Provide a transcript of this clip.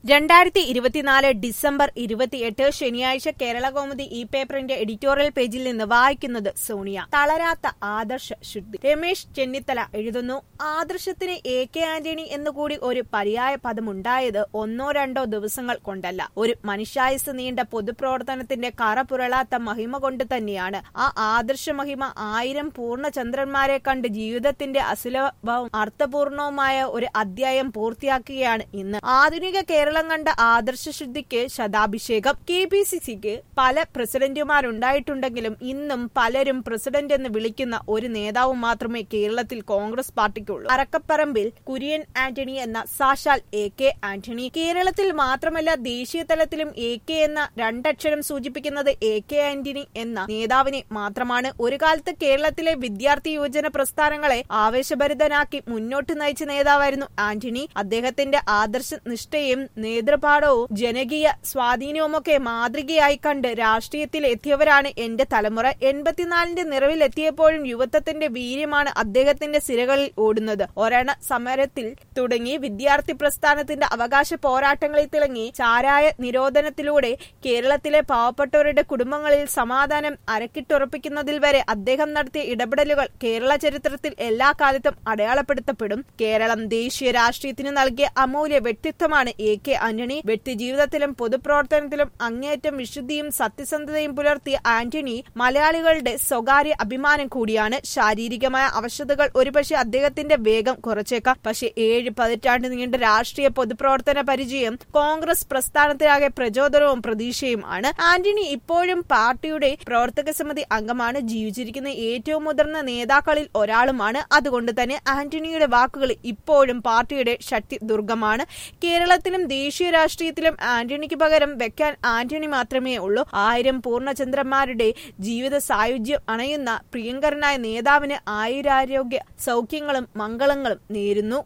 രണ്ടായിരത്തി ഇരുപത്തിനാല് ഡിസംബർ ഇരുപത്തിയെട്ട് ശനിയാഴ്ച കേരള കൗമുദി ഈ പേപ്പറിന്റെ എഡിറ്റോറിയൽ പേജിൽ നിന്ന് വായിക്കുന്നത് സോണിയ തളരാത്ത ആദർശ ശുദ്ധി രമേശ് ചെന്നിത്തല എഴുതുന്നു ആദർശത്തിന് എ കെ ആന്റണി എന്നുകൂടി ഒരു പര്യായ പദമുണ്ടായത് ഒന്നോ രണ്ടോ ദിവസങ്ങൾ കൊണ്ടല്ല ഒരു മനുഷ്യായുസ് നീണ്ട പൊതുപ്രവർത്തനത്തിന്റെ കറ പുരളാത്ത മഹിമ കൊണ്ട് തന്നെയാണ് ആ ആദർശ മഹിമ ആയിരം പൂർണ്ണചന്ദ്രന്മാരെ കണ്ട് ജീവിതത്തിന്റെ അസുലഭവും അർത്ഥപൂർണവുമായ ഒരു അധ്യായം പൂർത്തിയാക്കുകയാണ് ഇന്ന് ആധുനിക കേരളം കണ്ട ആദർശശുദ്ധിക്ക് ശതാഭിഷേകം കെ പി സി സിക്ക് പല പ്രസിഡന്റുമാരുണ്ടായിട്ടുണ്ടെങ്കിലും ഇന്നും പലരും പ്രസിഡന്റ് എന്ന് വിളിക്കുന്ന ഒരു നേതാവ് മാത്രമേ കേരളത്തിൽ കോൺഗ്രസ് പാർട്ടിക്കുള്ളൂ അറക്കപ്പറമ്പിൽ കുര്യൻ ആന്റണി എന്ന സാക്ഷാൽ എ കെ ആന്റണി കേരളത്തിൽ മാത്രമല്ല ദേശീയ തലത്തിലും എ കെ എന്ന രണ്ടക്ഷരം സൂചിപ്പിക്കുന്നത് എ കെ ആന്റണി എന്ന നേതാവിനെ മാത്രമാണ് ഒരു കാലത്ത് കേരളത്തിലെ വിദ്യാർത്ഥി യുവജന പ്രസ്ഥാനങ്ങളെ ആവേശഭരിതനാക്കി മുന്നോട്ട് നയിച്ച നേതാവായിരുന്നു ആന്റണി അദ്ദേഹത്തിന്റെ ആദർശ നിഷ്ഠയും നേതൃപാഠവും ജനകീയ സ്വാധീനവുമൊക്കെ മാതൃകയായി കണ്ട് രാഷ്ട്രീയത്തിൽ എത്തിയവരാണ് എന്റെ തലമുറ എൺപത്തിനാലിന്റെ നിറവിൽ എത്തിയപ്പോഴും യുവത്വത്തിന്റെ വീര്യമാണ് അദ്ദേഹത്തിന്റെ സിരകളിൽ ഓടുന്നത് ഒരെണ്ണ സമരത്തിൽ തുടങ്ങി വിദ്യാർത്ഥി പ്രസ്ഥാനത്തിന്റെ അവകാശ പോരാട്ടങ്ങളിൽ തിളങ്ങി ചാരായ നിരോധനത്തിലൂടെ കേരളത്തിലെ പാവപ്പെട്ടവരുടെ കുടുംബങ്ങളിൽ സമാധാനം അരക്കിട്ടുറപ്പിക്കുന്നതിൽ വരെ അദ്ദേഹം നടത്തിയ ഇടപെടലുകൾ കേരള ചരിത്രത്തിൽ എല്ലാ കാലത്തും അടയാളപ്പെടുത്തപ്പെടും കേരളം ദേശീയ രാഷ്ട്രീയത്തിന് നൽകിയ അമൂല്യ വ്യക്തിത്വമാണ് എ കെ ആന്റണി വ്യക്തി ജീവിതത്തിലും പൊതുപ്രവർത്തനത്തിലും അങ്ങേയറ്റം വിശുദ്ധിയും സത്യസന്ധതയും പുലർത്തിയ ആന്റണി മലയാളികളുടെ സ്വകാര്യ അഭിമാനം കൂടിയാണ് ശാരീരികമായ അവശതകൾ ഒരുപക്ഷെ അദ്ദേഹത്തിന്റെ വേഗം കുറച്ചേക്കാം പക്ഷെ ഏഴ് പതിറ്റാണ്ട് നീണ്ട രാഷ്ട്രീയ പൊതുപ്രവർത്തന പരിചയം കോൺഗ്രസ് പ്രസ്ഥാനത്തിനാകെ പ്രചോദനവും പ്രതീക്ഷയുമാണ് ആന്റണി ഇപ്പോഴും പാർട്ടിയുടെ പ്രവർത്തക സമിതി അംഗമാണ് ജീവിച്ചിരിക്കുന്ന ഏറ്റവും മുതിർന്ന നേതാക്കളിൽ ഒരാളുമാണ് അതുകൊണ്ട് തന്നെ ആന്റണിയുടെ വാക്കുകൾ ഇപ്പോഴും പാർട്ടിയുടെ ശക്തി ദുർഗമാണ് കേരളത്തിലും ദേശീയ രാഷ്ട്രീയത്തിലും ആന്റണിക്ക് പകരം വെക്കാൻ ആന്റണി മാത്രമേ ഉള്ളൂ ആയിരം പൂർണ്ണചന്ദ്രന്മാരുടെ ജീവിത സായുജ്യം അണയുന്ന പ്രിയങ്കരനായ നേതാവിന് ആയുരാരോഗ്യ സൗഖ്യങ്ങളും മംഗളങ്ങളും നേരുന്നു